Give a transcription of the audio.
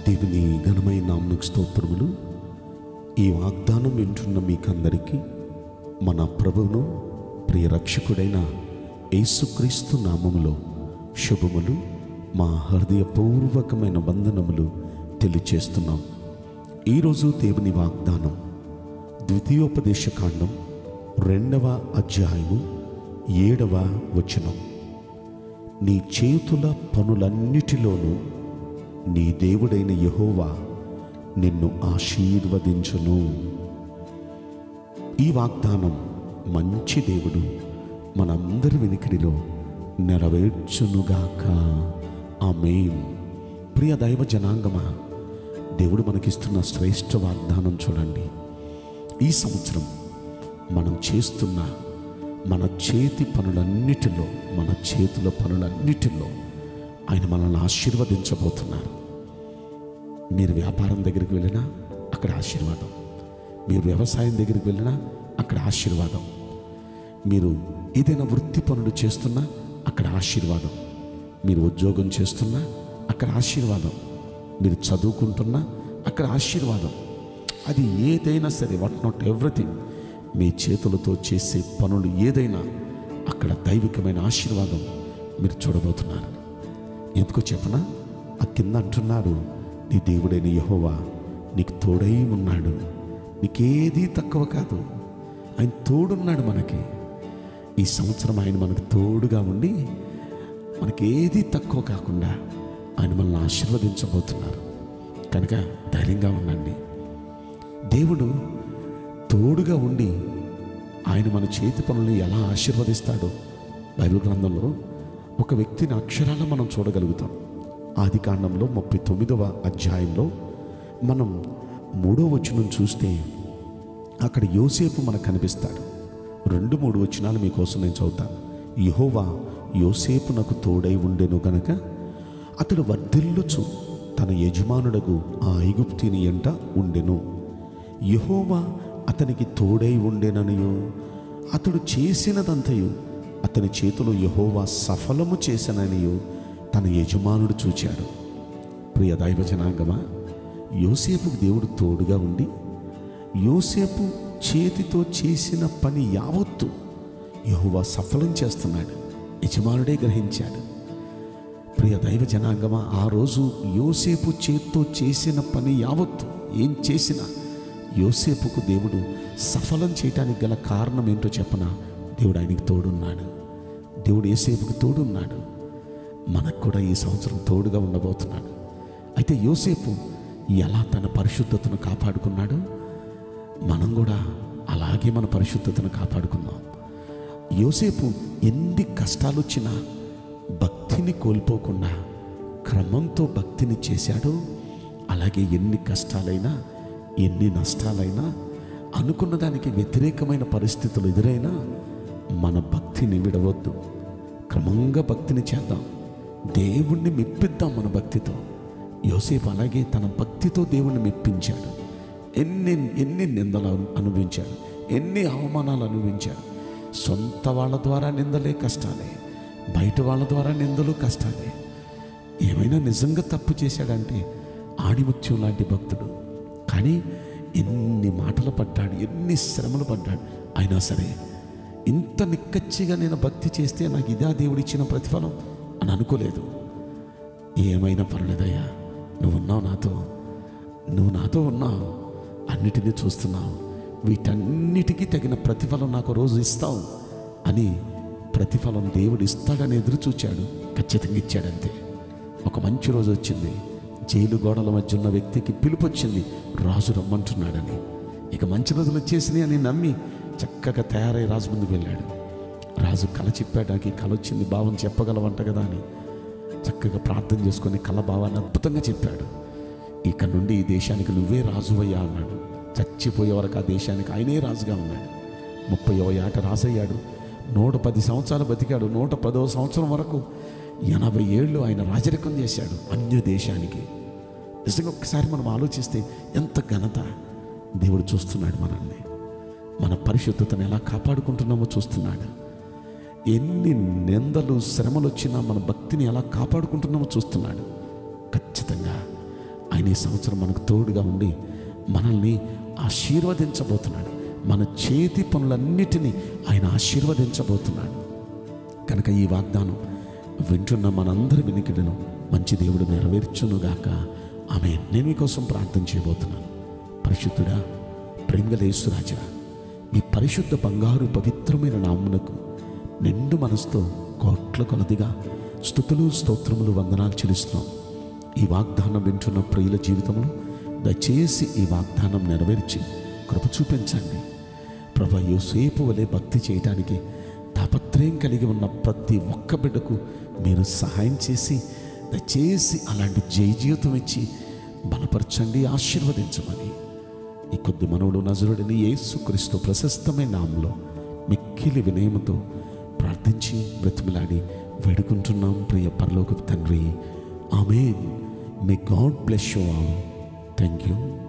దేవుని ఘనమైన నామకు స్తోత్రములు ఈ వాగ్దానం వింటున్న మీకందరికీ మన ప్రభువును ప్రియ రక్షకుడైన యేసుక్రీస్తు నామములో శుభములు మా హృదయపూర్వకమైన వందనములు తెలియచేస్తున్నాం ఈరోజు దేవుని వాగ్దానం ద్వితీయోపదేశకాండం రెండవ అధ్యాయము ఏడవ వచనం నీ చేతుల పనులన్నిటిలోనూ నీ దేవుడైన యెహోవా నిన్ను ఆశీర్వదించును ఈ వాగ్దానం మంచి దేవుడు మనందరి వెనుకడిలో నెరవేర్చునుగాక ఆమేన్ ప్రియ దైవ జనాంగమా దేవుడు మనకిస్తున్న శ్రేష్ఠ వాగ్దానం చూడండి ఈ సంవత్సరం మనం చేస్తున్న మన చేతి పనులన్నిటిలో మన చేతుల పనులన్నిటిలో ఆయన మనల్ని ఆశీర్వదించబోతున్నారు మీరు వ్యాపారం దగ్గరికి వెళ్ళినా అక్కడ ఆశీర్వాదం మీరు వ్యవసాయం దగ్గరికి వెళ్ళినా అక్కడ ఆశీర్వాదం మీరు ఏదైనా వృత్తి పనులు చేస్తున్నా అక్కడ ఆశీర్వాదం మీరు ఉద్యోగం చేస్తున్నా అక్కడ ఆశీర్వాదం మీరు చదువుకుంటున్నా అక్కడ ఆశీర్వాదం అది ఏదైనా సరే వాట్ నాట్ ఎవ్రీథింగ్ మీ చేతులతో చేసే పనులు ఏదైనా అక్కడ దైవికమైన ఆశీర్వాదం మీరు చూడబోతున్నారు ఎందుకో చెప్పనా ఆ కింద అంటున్నాడు నీ దేవుడైన యహోవా నీకు తోడై ఉన్నాడు నీకేదీ తక్కువ కాదు ఆయన తోడున్నాడు మనకి ఈ సంవత్సరం ఆయన మనకు తోడుగా ఉండి మనకేది తక్కువ కాకుండా ఆయన మనల్ని ఆశీర్వదించబోతున్నారు కనుక ధైర్యంగా ఉండండి దేవుడు తోడుగా ఉండి ఆయన మన చేతి పనులను ఎలా ఆశీర్వదిస్తాడో బైబిల్ గ్రంథంలో ఒక వ్యక్తిని అక్షరాల మనం చూడగలుగుతాం ఆది కాండంలో ముప్పై తొమ్మిదవ అధ్యాయంలో మనం మూడో వచనం చూస్తే అక్కడ యోసేపు మనకు కనిపిస్తాడు రెండు మూడు వచనాలు మీకోసం నేను చదువుతాను యహోవా యోసేపునకు తోడై ఉండెను గనక అతడు వర్ధిల్లుచు తన యజమానుడగు ఆ ఐగుప్తిని ఎంట ఉండెను యహోవా అతనికి తోడై ఉండెననియు అతడు చేసినదంతయు అతని చేతిలో యహోవా సఫలము చేసననియు తన యజమానుడు చూచాడు ప్రియ దైవ జనాంగమా యోసేపుకు దేవుడు తోడుగా ఉండి యోసేపు చేతితో చేసిన పని యావత్తు యహోవా సఫలం చేస్తున్నాడు యజమానుడే గ్రహించాడు ప్రియ దైవ జనాంగమా ఆ రోజు యోసేపు చేత్తో చేసిన పని యావత్తు ఏం చేసినా యోసేపుకు దేవుడు సఫలం చేయటానికి గల కారణం ఏంటో చెప్పన దేవుడు ఆయనకి తోడున్నాడు దేవుడు యోసేపుకు తోడున్నాడు మనకు కూడా ఈ సంవత్సరం తోడుగా ఉండబోతున్నాడు అయితే యోసేపు ఎలా తన పరిశుద్ధతను కాపాడుకున్నాడు మనం కూడా అలాగే మన పరిశుద్ధతను కాపాడుకుందాం యోసేపు ఎన్ని కష్టాలు వచ్చినా భక్తిని కోల్పోకుండా క్రమంతో భక్తిని చేశాడో అలాగే ఎన్ని కష్టాలైనా ఎన్ని నష్టాలైనా అనుకున్న దానికి వ్యతిరేకమైన పరిస్థితులు ఎదురైనా మన భక్తిని విడవద్దు క్రమంగా భక్తిని చేద్దాం దేవుణ్ణి మెప్పిద్దాం మన భక్తితో యోసేపు అలాగే తన భక్తితో దేవుణ్ణి మెప్పించాడు ఎన్ని ఎన్ని నిందలు అను- అనుభవించాడు ఎన్ని అవమానాలు అనుభవించాడు సొంత వాళ్ళ ద్వారా నిందలే కష్టాలే బయట వాళ్ళ ద్వారా నిందలు కష్టాలే ఏమైనా నిజంగా తప్పు చేశాడంటే ఆణిముత్యం లాంటి భక్తుడు కానీ ఎన్ని మాటలు పడ్డాడు ఎన్ని శ్రమలు పడ్డాడు అయినా సరే ఇంత నిక్కచ్చిగా నేను భక్తి చేస్తే నాకు ఇదా దేవుడిచ్చిన ప్రతిఫలం అని అనుకోలేదు ఏమైనా పర్లేదయ్యా నువ్వు ఉన్నావు నాతో నువ్వు నాతో ఉన్నావు అన్నిటినీ చూస్తున్నావు వీటన్నిటికీ తగిన ప్రతిఫలం నాకు రోజు ఇస్తావు అని ప్రతిఫలం దేవుడు ఇస్తాడని ఎదురు చూచాడు ఖచ్చితంగా ఇచ్చాడంతే ఒక మంచి రోజు వచ్చింది జైలు గోడల మధ్య ఉన్న వ్యక్తికి పిలుపు వచ్చింది రాజు రమ్మంటున్నాడని ఇక మంచి రోజులు వచ్చేసినాయి అని నమ్మి చక్కగా తయారై రాజు ముందుకు వెళ్ళాడు రాజు కళ చెప్పాడు నాకు ఈ కళ వచ్చింది భావం చెప్పగలవంట కదా అని చక్కగా ప్రార్థన చేసుకొని కళ భావాన్ని అద్భుతంగా చెప్పాడు ఇక నుండి ఈ దేశానికి నువ్వే రాజువయ్యా అన్నాడు చచ్చిపోయే వరకు ఆ దేశానికి ఆయనే రాజుగా ఉన్నాడు ముప్పై ఏట రాజయ్యాడు నూట పది సంవత్సరాలు బతికాడు నూట పదో సంవత్సరం వరకు ఎనభై ఏళ్ళు ఆయన రాజరికం చేశాడు అన్య దేశానికి నిజంగా ఒక్కసారి మనం ఆలోచిస్తే ఎంత ఘనత దేవుడు చూస్తున్నాడు మనల్ని మన పరిశుద్ధతను ఎలా కాపాడుకుంటున్నామో చూస్తున్నాడు ఎన్ని నిందలు శ్రమలు వచ్చినా మన భక్తిని ఎలా కాపాడుకుంటున్నామో చూస్తున్నాడు ఖచ్చితంగా ఆయన ఆయన ఈ సంవత్సరం మనకు తోడుగా ఉండి మనల్ని ఆశీర్వదించబోతున్నాడు మన చేతి పనులన్నిటినీ ఆయన ఆశీర్వదించబోతున్నాడు కనుక ఈ వాగ్దానం వింటున్న మనందరి వినికిడిలో మంచి దేవుడు నెరవేర్చునుగాక ఆమె నేను మీకోసం ప్రార్థన చేయబోతున్నాను పరిశుద్ధుడా ప్రేమగలేసురాజా మీ పరిశుద్ధ బంగారు పవిత్రమైన నామునకు నిండు మనసుతో కోట్ల కొలదిగా స్థుతులు స్తోత్రములు వందనాలు చెల్లిస్తున్నాం ఈ వాగ్దానం వింటున్న ప్రియుల జీవితంలో దయచేసి ఈ వాగ్దానం నెరవేర్చి కృప చూపించండి ప్రభా యోసేపు వలె భక్తి చేయడానికి తాపత్రయం కలిగి ఉన్న ప్రతి ఒక్క బిడ్డకు మీరు సహాయం చేసి దయచేసి అలాంటి జయ జీవితం ఇచ్చి బలపరచండి ఆశీర్వదించమని ఈ కొద్ది మనవుడు నజరుడిని యేసుక్రీస్తు ప్రశస్తమైన నామంలో మిక్కిలి వినయముతో ప్రార్థించి బ్రతిమలాడి వేడుకుంటున్నాం ప్రియ పరలోక తండ్రి amen may God bless you all thank you